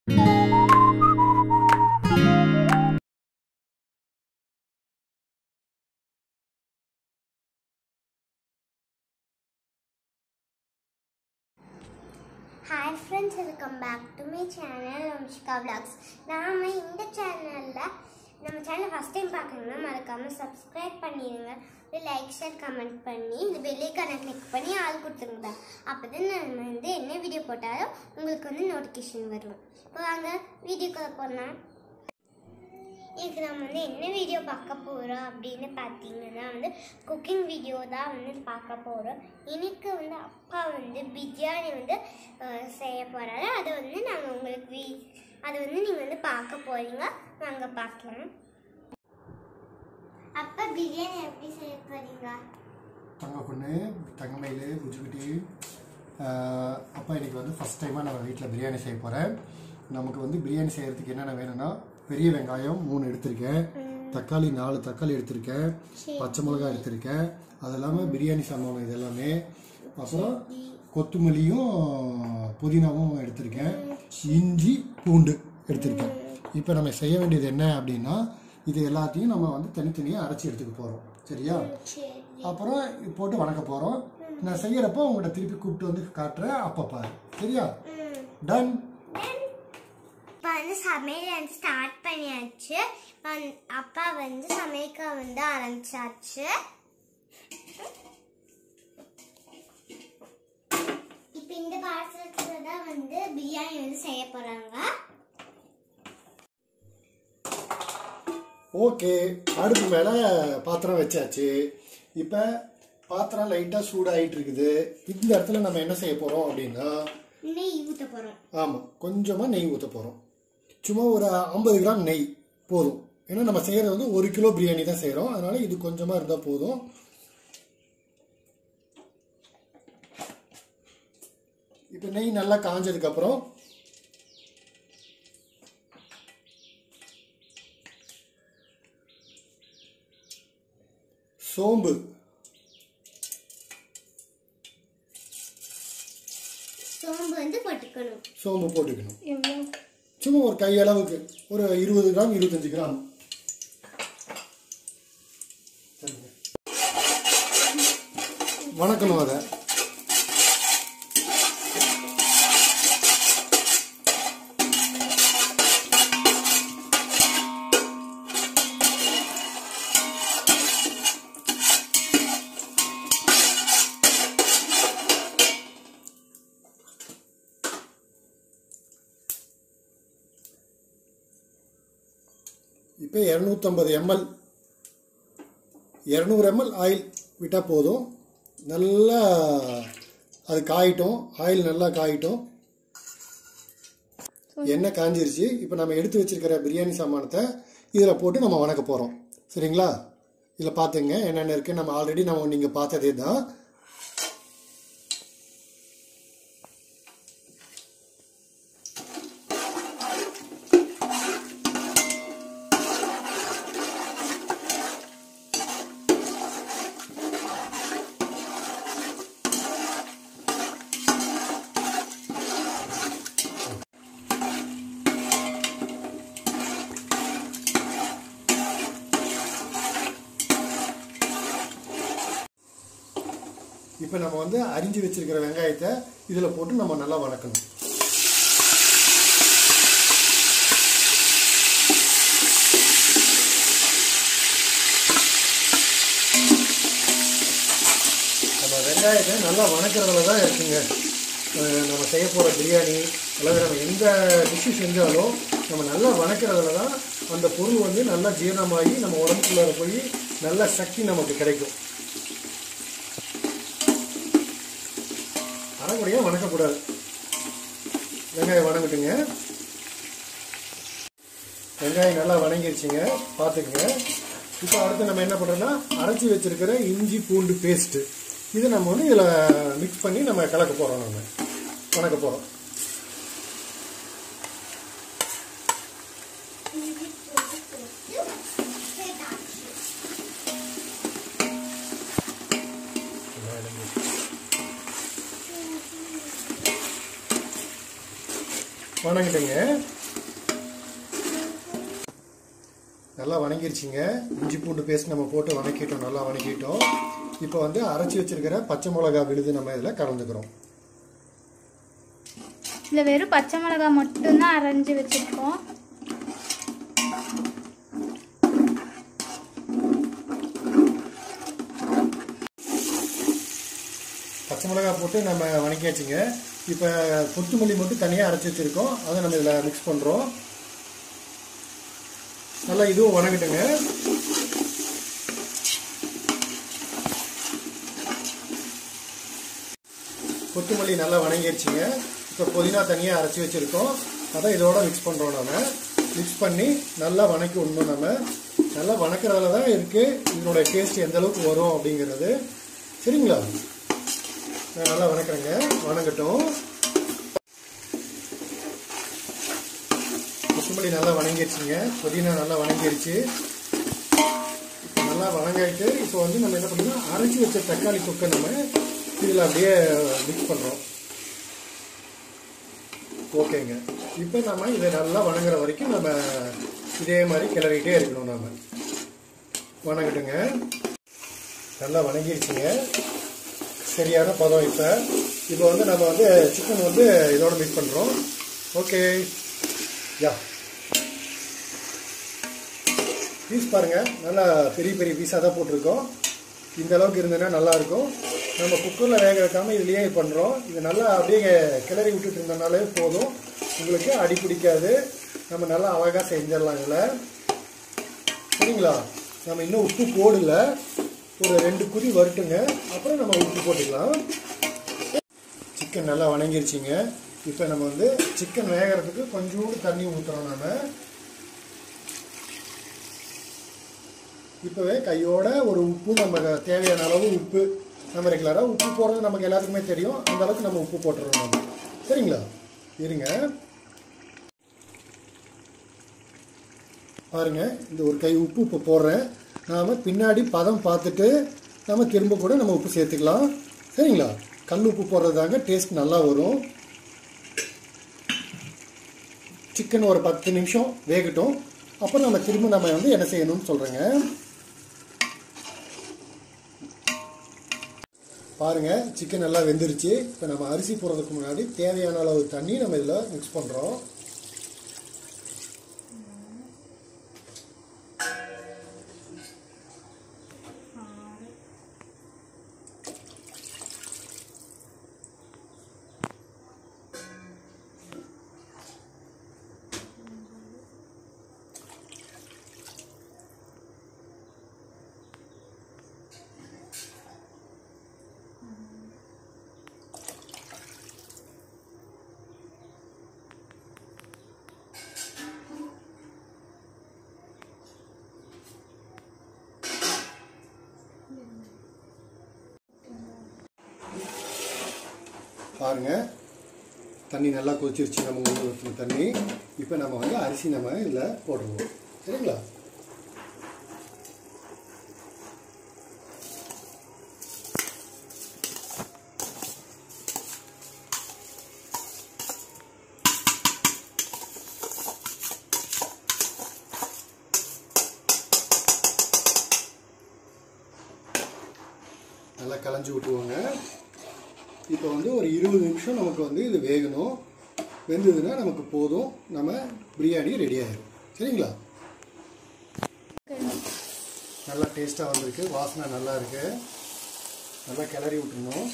Hi friends welcome back to my channel Amshika vlogs நாம இந்த சேனலில் நம்ம சேனல் ஃபஸ்ட் டைம் பார்க்குறீங்கன்னா மறக்காமல் சப்ஸ்கிரைப் பண்ணிடுங்க லைக் ஷேர் கமெண்ட் பண்ணி இந்த பெல்லைக்கான கிளிக் பண்ணி ஆள் கொடுத்துருங்க அப்போ தான் நம்ம வந்து என்ன வீடியோ போட்டாலும் உங்களுக்கு வந்து நோட்டிஃபிகேஷன் வரும் இப்போ வாங்க வீடியோக்குள்ளே போனால் இதுக்கு நம்ம வந்து என்ன வீடியோ பார்க்க போகிறோம் அப்படின்னு பார்த்தீங்கன்னா வந்து குக்கிங் வீடியோ தான் வந்து பார்க்க போகிறோம் இன்னைக்கு வந்து அப்பா வந்து பிரியாணி வந்து அஹ், செய்ய போகிறாரு அதை வந்து நாங்கள் உங்களுக்கு வீ அதை வந்து நீங்கள் வந்து பார்க்க போகிறீங்க நாங்கள் பார்க்கலாம் அப்பா பிரியாணி எப்படி செய்ய போகிறீங்க தங்க பொண்ணு தங்கமயில் புஜுக்குட்டி அப்பா இன்னைக்கு வந்து ஃபஸ்ட் டைமாக நம்ம வீட்டில் பிரியாணி செய்ய போகிறேன் நமக்கு வந்து பிரியாணி செய்யறதுக்கு என்னென்ன வேணும்னா பெரிய வெங்காயம் மூணு எடுத்திருக்கேன் தக்காளி நாலு தக்காளி எடுத்திருக்கேன் பச்சை மிளகாய் எடுத்திருக்கேன் அது இல்லாமல் பிரியாணி சாமான் இது எல்லாமே அப்புறம் கொத்தமல்லியும் புதினாவும் எடுத்திருக்கேன் இஞ்சி பூண்டு எடுத்திருக்கேன் இப்போ நம்ம செய்ய வேண்டியது என்ன அப்படின்னா இது எல்லாத்தையும் நம்ம வந்து தனித்தனியாக அரைச்சி எடுத்துக்க போகிறோம் சரியா சரி அப்புறம் இது போட்டு வணக்க போகிறோம் நான் செய்யறப்போ உங்கள்கிட்ட திருப்பி கூப்பிட்டு வந்து காட்டுறேன் அப்போ பாரு சரியா டன் இப்போ வந்து சமையல் வந்து ஸ்டார்ட் பண்ணியாச்சு வந்து- அப்பா வந்து சமைக்க வந்து ஆரம்பிச்சாச்சு இப்போ இந்த பாத்திரத்துல தான் வந்து பிரியாணி வந்து செய்ய போறாங்க ஓகே அடுப்பு மேலே பாத்திரம் வச்சாச்சு இப்போ பாத்திரம் லைட்டாக சூடாயிட்டு இருக்குது இந்த இடத்துல நம்ம என்ன செய்ய போகிறோம் அப்படின்னா நெய் ஊத்த போறோம் ஆமாம் கொஞ்சமாக நெய் ஊற்ற போகிறோம் சும்மா ஒரு ஐம்பது கிராம் நெய் போதும் ஏன்னா நம்ம செய்கிறது வந்து ஒரு கிலோ பிரியாணி தான் செய்கிறோம் அதனால இது கொஞ்சமாக இருந்தால் போதும் இப்போ நெய் நல்லா காஞ்சதுக்கப்புறம் சோம்பு சோம்பு வந்து போட்டுக்கணும் சோம்பு போட்டுக்கணும் சும்மா ஒரு கையளவுக்கு ஒரு இருபது கிராம் இருபத்தஞ்சு கிராம் வணக்கணும் அதை இப்போ இரநூத்தம்பது எம்எல் இரநூறு எம்எல் ஆயில் விட்டால் போதும் நல்லா அது காயிட்டும் ஆயில் நல்லா காயிட்டும் எண்ணெய் காஞ்சிருச்சு இப்போ நம்ம எடுத்து வச்சிருக்கிற பிரியாணி சாமானத்தை இதில் போட்டு நம்ம வணக்க போகிறோம் சரிங்களா இதில் பார்த்துங்க என்னென்ன இருக்குது நம்ம ஆல்ரெடி நம்ம நீங்கள் பார்த்ததே தான் இப்போ நம்ம வந்து அரிஞ்சு வச்சிருக்கிற வெங்காயத்தை இதில் போட்டு நம்ம நல்லா வணக்கணும் நம்ம வெங்காயத்தை நல்லா வணக்கிறதுல தான் இருக்குங்க அஹ் நம்ம செய்ய போகிற பிரியாணி அல்லது நம்ம எந்த டிஷ்ஷு செஞ்சாலும் நம்ம நல்லா வணக்கிறதுல தான் அந்த பொருள் வந்து நல்லா ஜீரணமாகி நம்ம உடம்புக்குள்ளார போய் நல்ல சக்தி நமக்கு கிடைக்கும் அரைக்குறையாக வணக்கக்கூடாது வெங்காயம் வணங்கட்டுங்க வெங்காயம் நல்லா வணங்கிருச்சுங்க பார்த்துக்குங்க இப்போ அடுத்து நம்ம என்ன பண்ணுறோம்னா அரைச்சி வச்சிருக்கிற இஞ்சி பூண்டு பேஸ்ட்டு இதை நம்ம வந்து இதில் மிக்ஸ் பண்ணி நம்ம கலக்க போகிறோம் நம்ம வணக்க போகிறோம் இஞ்சி பூண்டு போட்டு சேர்த்தாச்சு. வணங்கிட்டுங்க நல்லா வணங்கிருச்சுங்க இஞ்சி பூண்டு பேஸ்ட் நம்ம போட்டு வணக்கிட்டோம் நல்லா வணக்கிட்டோம் இப்போ வந்து அரைச்சி வச்சிருக்கிற பச்சை மிளகா விழுது நம்ம இதில் கலந்துக்கிறோம் இதில் வெறும் பச்சை மிளகாய் மட்டும்தான் அரைஞ்சு வச்சுருக்கோம் பச்சை மிளகா போட்டு நம்ம வணக்கியாச்சுங்க இப்போ கொத்தமல்லி மட்டும் தனியாக அரைச்சி வச்சுருக்கோம் அதை நம்ம இதில் மிக்ஸ் பண்ணுறோம் நல்லா இதுவும் வணங்கட்டுங்க கொத்தமல்லி நல்லா வணங்கிடுச்சுங்க இப்போ புதினா தனியாக அரைச்சி வச்சுருக்கோம் அதை இதோட மிக்ஸ் பண்ணுறோம் நம்ம மிக்ஸ் பண்ணி நல்லா வணக்கி விடணும் நம்ம நல்லா வணக்கிறதுல தான் இருக்குது இதனோட டேஸ்ட் எந்த அளவுக்கு வரும் அப்படிங்கிறது சரிங்களா நான் நல்லா வணக்கிறேங்க வணங்கட்டும் கொத்தமல்லி நல்லா வணங்கிடுச்சுங்க புதினா நல்லா வணங்கிடுச்சு இப்போ நல்லா வணங்கிட்டு இப்போ வந்து நம்ம என்ன பண்ணணும் அரைச்சி வச்ச தக்காளி தொக்கை நம்ம இதில் அப்படியே மிக்ஸ் பண்ணுறோம் ஓகேங்க இப்போ நம்ம இதை நல்லா வணங்குற வரைக்கும் நம்ம இதே மாதிரி கிளறிட்டே இருக்கணும் நாம வணங்கட்டுங்க நல்லா வணங்கிடுச்சுங்க சரியான பதம் இப்போ இப்போ வந்து நம்ம வந்து சிக்கன் வந்து இதோட மிக்ஸ் பண்ணுறோம் ஓகே யா பீஸ் பாருங்க நல்லா பெரிய பெரிய பீஸாக தான் போட்டிருக்கோம் இந்த அளவுக்கு இருந்ததுன்னா நல்லா இருக்கும் நம்ம குக்கரில் வேக வைக்காம இதுலயே பண்ணுறோம் இது நல்லா அப்படியே கிளறி விட்டுட்டு இருந்தனாலே போதும் உங்களுக்கு அடி பிடிக்காது நம்ம நல்லா அழகாக செஞ்சிடலாம் இதில் சரிங்களா நம்ம இன்னும் உப்பு போடல ஒரு ரெண்டு குதி வரட்டுங்க அப்புறம் நம்ம உப்பு போட்டுக்கலாம் சிக்கன் நல்லா வணங்கிருச்சிங்க இப்போ நம்ம வந்து சிக்கன் வேகிறதுக்கு கொஞ்சோண்டு தண்ணி ஊற்றுறோம் நம்ம இப்போவே கையோட ஒரு உப்பு நம்ம தேவையான அளவு உப்பு நம்ம ரெகுலராக உப்பு போடுறது நமக்கு எல்லாத்துக்குமே தெரியும் அந்த அளவுக்கு நம்ம உப்பு போட்டுறோம் நம்ம சரிங்களா இருங்க பாருங்க இந்த ஒரு கை உப்பு இப்போ போடுறேன் நாம் பின்னாடி பதம் பார்த்துட்டு நம்ம திரும்ப கூட நம்ம உப்பு சேர்த்துக்கலாம் சரிங்களா கல் உப்பு போடுறதாங்க டேஸ்ட் நல்லா வரும் சிக்கன் ஒரு பத்து நிமிஷம் வேகட்டும் அப்புறம் நம்ம திரும்ப நம்ம வந்து என்ன செய்யணும்னு சொல்கிறேங்க பாருங்க சிக்கன் நல்லா வெந்துருச்சு இப்போ நம்ம அரிசி போடுறதுக்கு முன்னாடி தேவையான அளவு தண்ணி நம்ம இதில் மிக்ஸ் பண்ணுறோம் பாருங்க தண்ணி நல்லா கொதிச்சிருச்சு நம்ம ஊற ஊற்றின தண்ணி இப்போ நம்ம வந்து அரிசி நம்ம இதில் போட்டுருவோம் சரிங்களா நல்லா களைஞ்சி விட்டுருவாங்க இப்போ வந்து ஒரு இருபது நிமிஷம் நமக்கு வந்து இது வேகணும் வெந்ததுன்னா நமக்கு போதும் நம்ம பிரியாணி ரெடி ஆயிடும் சரிங்களா நல்லா டேஸ்ட்டாக வந்திருக்கு வாசனை நல்லா இருக்கு நல்லா கிளறி விட்டுருணும்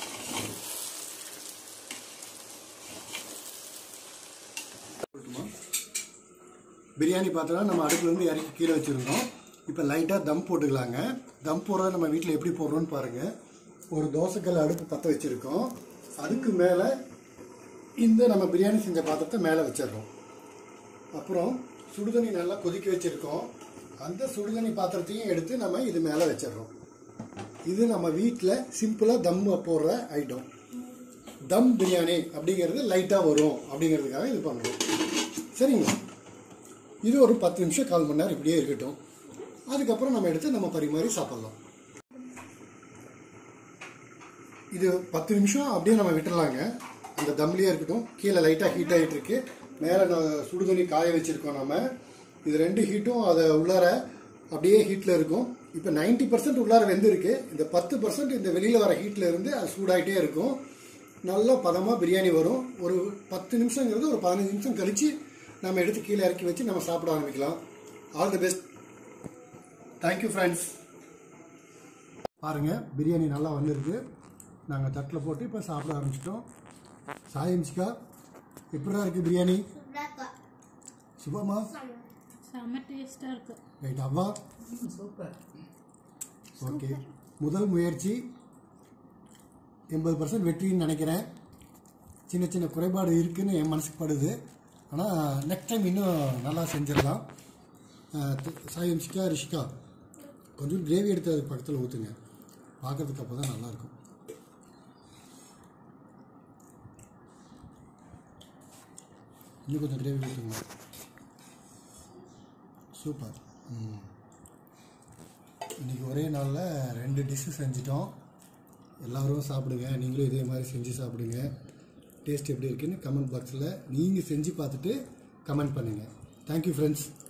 பிரியாணி பாத்திரம் நம்ம அடுப்புலேருந்து இறக்கி கீழே வச்சுருந்தோம் இப்போ லைட்டாக தம் போட்டுக்கலாங்க தம் போடுறத நம்ம வீட்டில் எப்படி போடுறோன்னு பாருங்கள் ஒரு தோசைக்கல் அடுப்பு பற்ற வச்சுருக்கோம் அதுக்கு மேலே இந்த நம்ம பிரியாணி செஞ்ச பாத்திரத்தை மேலே வச்சிடுறோம் அப்புறம் சுடுதண்ணி நல்லா கொதிக்க வச்சுருக்கோம் அந்த சுடுதண்ணி பாத்திரத்தையும் எடுத்து நம்ம இது மேலே வச்சிடுறோம் இது நம்ம வீட்டில் சிம்பிளாக தம் போடுற ஐட்டம் தம் பிரியாணி அப்படிங்கிறது லைட்டாக வரும் அப்படிங்கிறதுக்காக இது பண்ணுறோம் சரிங்களா இது ஒரு பத்து நிமிஷம் கால் மணி நேரம் இப்படியே இருக்கட்டும் அதுக்கப்புறம் நம்ம எடுத்து நம்ம பரிமாறி சாப்பிட்லாம் இது பத்து நிமிஷம் அப்படியே நம்ம விட்டுறலாங்க அந்த தம்லேயே இருக்கட்டும் கீழே லைட்டாக ஹீட் ஆகிட்டு இருக்கு மேலே சுடுதண்ணி காய வச்சுருக்கோம் நம்ம இது ரெண்டு ஹீட்டும் அதை உள்ளார அப்படியே ஹீட்டில் இருக்கும் இப்போ 90% பர்சன்ட் உள்ளார வெந்திருக்கு இந்த பத்து பர்சன்ட் இந்த வெளியில் வர ஹீட்டில் இருந்து அது சூடாயிட்டே இருக்கும் நல்லா பதமாக பிரியாணி வரும் ஒரு பத்து நிமிஷங்கிறது ஒரு பதினஞ்சு நிமிஷம் கழித்து நம்ம எடுத்து கீழே இறக்கி வச்சு நம்ம சாப்பிட ஆரம்பிக்கலாம் all the best thank you friends பாருங்கள் பிரியாணி நல்லா வந்திருக்கு நாங்கள் தட்டில் போட்டு இப்போ சாப்பிட ஆரம்பிச்சிட்டோம் சாயம்சிக்கா எப்படிதான் இருக்குது பிரியாணி சுபமா செம்ம டேஸ்ட்டாக இருக்குது ரைட் அவ்வா ஓகே முதல் முயற்சி எண்பது பர்சன்ட் வெற்றின்னு நினைக்கிறேன் சின்ன சின்ன குறைபாடு இருக்குன்னு என் மனசுக்கு படுது ஆனால் நெக்ஸ்ட் டைம் இன்னும் நல்லா செஞ்சிடலாம் அஹ் தி- சாய் ரிஷிகா ரிஷிகா கொஞ்சம் கிரேவி எடுத்து அது பக்கத்தில் ஊற்றுங்க பார்க்கறதுக்கு அப்போ தான் நல்லாயிருக்கும் இன்னும் கொஞ்சம் கிரேவி ஊற்றுங்க சூப்பர் ம் இன்றைக்கி ஒரே நாளில் ரெண்டு டிஷ்ஷு செஞ்சிட்டோம் எல்லாரும் சாப்பிடுங்க நீங்களும் இதே மாதிரி செஞ்சு சாப்பிடுங்க டேஸ்ட் எப்படி இருக்குன்னு கமெண்ட் பாக்ஸில் நீங்கள் செஞ்சு பார்த்துட்டு கமெண்ட் பண்ணுங்கள் தேங்க்யூ ஃப்ரெண்ட்ஸ்